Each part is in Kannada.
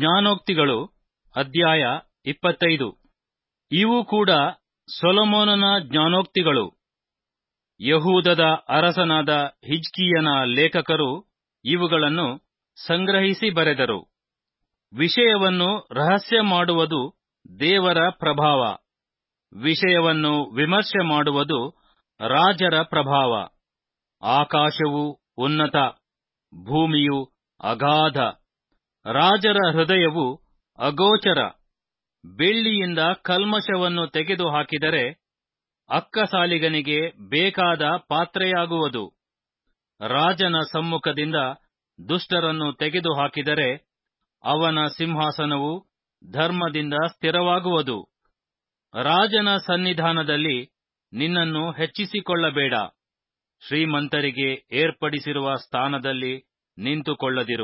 ಜ್ಞಾನೋಕ್ತಿಗಳು ಅಧ್ಯಾಯ ಇಪ್ಪತ್ತೈದು ಇವು ಕೂಡ ಸೊಲೊಮೋನನ ಜ್ಞಾನೋಕ್ತಿಗಳು ಯಹೂದದ ಅರಸನಾದ ಹಿಜ್ಕೀಯನ ಲೇಖಕರು ಇವುಗಳನ್ನು ಸಂಗ್ರಹಿಸಿ ಬರೆದರು ವಿಷಯವನ್ನು ರಹಸ್ಯ ಮಾಡುವುದು ದೇವರ ಪ್ರಭಾವ ವಿಷಯವನ್ನು ವಿಮರ್ಶೆ ಮಾಡುವುದು ರಾಜರ ಪ್ರಭಾವ ಆಕಾಶವು ಉನ್ನತ ಭೂಮಿಯು ಅಗಾಧ ರಾಜರ ಹೃದಯವು ಅಗೋಚರ ಬೆಳ್ಳಿಯಿಂದ ಕಲ್ಮಶವನ್ನು ತೆಗೆದುಹಾಕಿದರೆ ಅಕ್ಕಸಾಲಿಗನಿಗೆ ಬೇಕಾದ ಪಾತ್ರೆಯಾಗುವುದು ರಾಜನ ಸಮ್ಮುಖದಿಂದ ದುಷ್ಟರನ್ನು ತೆಗೆದುಹಾಕಿದರೆ ಅವನ ಸಿಂಹಾಸನವು ಧರ್ಮದಿಂದ ಸ್ಥಿರವಾಗುವುದು ರಾಜನ ಸನ್ನಿಧಾನದಲ್ಲಿ ನಿನ್ನನ್ನು ಹೆಚ್ಚಿಸಿಕೊಳ್ಳಬೇಡ ಶ್ರೀಮಂತರಿಗೆ ಏರ್ಪಡಿಸಿರುವ ಸ್ಥಾನದಲ್ಲಿ ನಿಂತುಕೊಳ್ಳದಿರು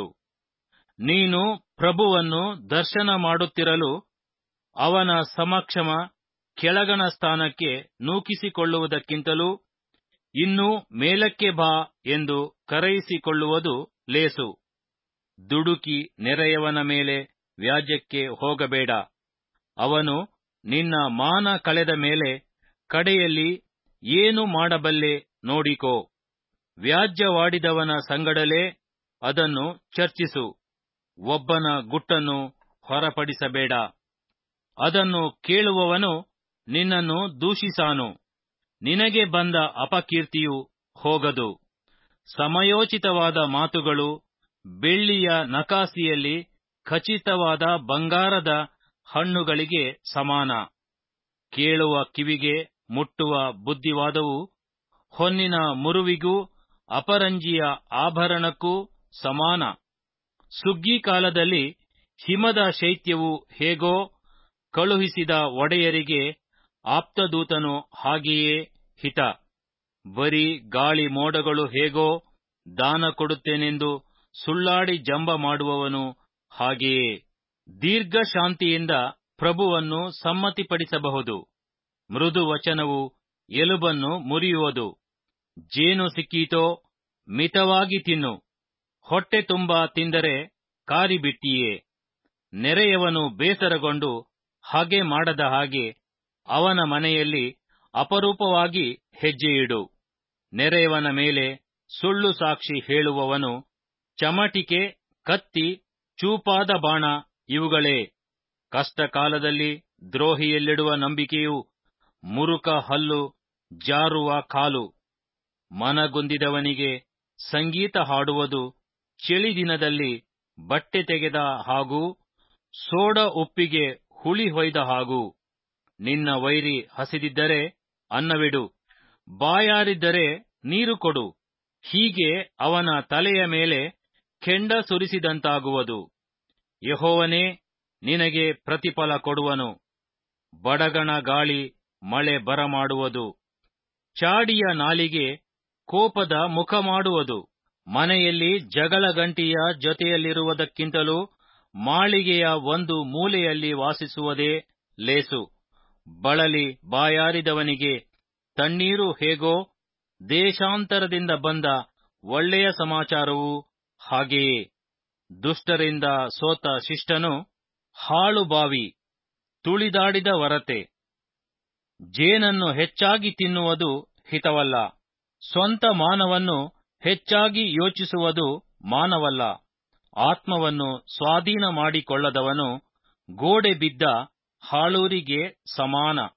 ನೀನು ಪ್ರಭುವನ್ನು ದರ್ಶನ ಮಾಡುತ್ತಿರಲು ಅವನ ಸಮಕ್ಷಮ ಕೆಳಗಣ ಸ್ಥಾನಕ್ಕೆ ನೂಕಿಸಿಕೊಳ್ಳುವುದಕ್ಕಿಂತಲೂ ಇನ್ನೂ ಮೇಲಕ್ಕೆ ಬಾ ಎಂದು ಕರೆಯಿಸಿಕೊಳ್ಳುವುದು ಲೇಸು ದುಡುಕಿ ನೆರೆಯವನ ಮೇಲೆ ವ್ಯಾಜ್ಯಕ್ಕೆ ಹೋಗಬೇಡ ಅವನು ನಿನ್ನ ಮಾನ ಕಳೆದ ಮೇಲೆ ಕಡೆಯಲ್ಲಿ ಏನು ಮಾಡಬಲ್ಲೆ ನೋಡಿಕೋ ವ್ಯಾಜ್ಯವಾಡಿದವನ ಸಂಗಡಲೇ ಅದನ್ನು ಚರ್ಚಿಸು ಒಬ್ಬನ ಗುಟ್ಟನ್ನು ಹೊರಪಡಿಸಬೇಡ ಅದನ್ನು ಕೇಳುವವನು ನಿನ್ನನ್ನು ದೂಷಿಸಾನು ನಿನಗೆ ಬಂದ ಅಪಕೀರ್ತಿಯು ಹೋಗದು ಸಮಯೋಚಿತವಾದ ಮಾತುಗಳು ಬೆಳ್ಳಿಯ ನಕಾಸಿಯಲ್ಲಿ ಖಚಿತವಾದ ಬಂಗಾರದ ಹಣ್ಣುಗಳಿಗೆ ಸಮಾನ ಕೇಳುವ ಕಿವಿಗೆ ಮುಟ್ಟುವ ಬುದ್ಧಿವಾದವು ಹೊನ್ನಿನ ಮುರುವಿಗೂ ಅಪರಂಜಿಯ ಆಭರಣಕ್ಕೂ ಸಮಾನ ಸುಗ್ಗಿ ಕಾಲದಲ್ಲಿ ಹಿಮದ ಶೈತ್ಯವು ಹೇಗೋ ಕಳುಹಿಸಿದ ಒಡೆಯರಿಗೆ ಆಪ್ತದೂತನು ಹಾಗೆಯೇ ಹಿತ ಬರೀ ಗಾಳಿ ಮೋಡಗಳು ಹೇಗೋ ದಾನ ಕೊಡುತ್ತೇನೆಂದು ಸುಳ್ಳಾಡಿ ಜಂಬ ಮಾಡುವವನು ಹಾಗೆಯೇ ದೀರ್ಘ ಶಾಂತಿಯಿಂದ ಪ್ರಭುವನ್ನು ಸಮ್ಮತಿಪಡಿಸಬಹುದು ಮೃದು ವಚನವು ಎಲುಬನ್ನು ಮುರಿಯುವುದು ಜೇನು ಸಿಕ್ಕೀತೋ ಮಿತವಾಗಿ ತಿನ್ನು ಹೊಟ್ಟೆ ತುಂಬಾ ತಿಂದರೆ ಕಾರಿಬಿಟ್ಟಿಯೇ ನೆರೆಯವನು ಬೇಸರಗೊಂಡು ಹಾಗೆ ಮಾಡದ ಹಾಗೆ ಅವನ ಮನೆಯಲ್ಲಿ ಅಪರೂಪವಾಗಿ ಹೆಜ್ಜೆಯಿಡು ನೆರೆಯವನ ಮೇಲೆ ಸುಳ್ಳು ಸಾಕ್ಷಿ ಹೇಳುವವನು ಚಮಟಿಕೆ ಕತ್ತಿ ಚೂಪಾದ ಬಾಣ ಇವುಗಳೇ ಕಷ್ಟ ಕಾಲದಲ್ಲಿ ದ್ರೋಹಿಯಲ್ಲಿಡುವ ನಂಬಿಕೆಯು ಮುರುಕ ಹಲ್ಲು ಜಾರುವ ಕಾಲು ಮನಗುಂದಿದವನಿಗೆ ಸಂಗೀತ ಹಾಡುವುದು ಚಳಿ ದಿನದಲ್ಲಿ ಬಟ್ಟೆ ತೆಗೆದ ಹಾಗೂ ಸೋಡ ಉಪ್ಪಿಗೆ ಹುಳಿ ಹೊಯ್ದ ಹಾಗೂ ನಿನ್ನ ವೈರಿ ಹಸಿದಿದ್ದರೆ ಅನ್ನವಿಡು ಬಾಯಾರಿದ್ದರೆ ನೀರು ಕೊಡು ಹೀಗೆ ಅವನ ತಲೆಯ ಮೇಲೆ ಕೆಂಡ ಸುರಿಸಿದಂತಾಗುವುದು ಯಹೋವನೇ ನಿನಗೆ ಪ್ರತಿಫಲ ಕೊಡುವನು ಬಡಗಣ ಗಾಳಿ ಮಳೆ ಬರಮಾಡುವುದು ಚಾಡಿಯ ನಾಲಿಗೆ ಕೋಪದ ಮುಖ ಮಾಡುವುದು ಮನೆಯಲ್ಲಿ ಜಗಳ ಗಂಟಿಯ ಜೊತೆಯಲ್ಲಿರುವುದಕ್ಕಿಂತಲೂ ಮಾಳಿಗೆಯ ಒಂದು ಮೂಲೆಯಲ್ಲಿ ವಾಸಿಸುವುದೇ ಲೇಸು ಬಳಲಿ ಬಾಯಾರಿದವನಿಗೆ ತಣ್ಣೀರು ಹೇಗೋ ದೇಶಾಂತರದಿಂದ ಬಂದ ಒಳ್ಳೆಯ ಸಮಾಚಾರವೂ ಹಾಗೆಯೇ ದುಷ್ಟರಿಂದ ಸೋತ ಶಿಷ್ಟನು ಹಾಳು ಬಾವಿ ತುಳಿದಾಡಿದ ವರತೆ ಜೇನನ್ನು ಹೆಚ್ಚಾಗಿ ತಿನ್ನುವುದು ಹಿತವಲ್ಲ ಸ್ವಂತ ಮಾನವನ್ನು ಹೆಚ್ಚಾಗಿ ಯೋಚಿಸುವುದು ಮಾನವಲ್ಲ ಆತ್ಮವನ್ನು ಸ್ವಾಧೀನ ಮಾಡಿಕೊಳ್ಳದವನು ಗೋಡೆ ಬಿದ್ದ ಹಾಳೂರಿಗೆ ಸಮಾನ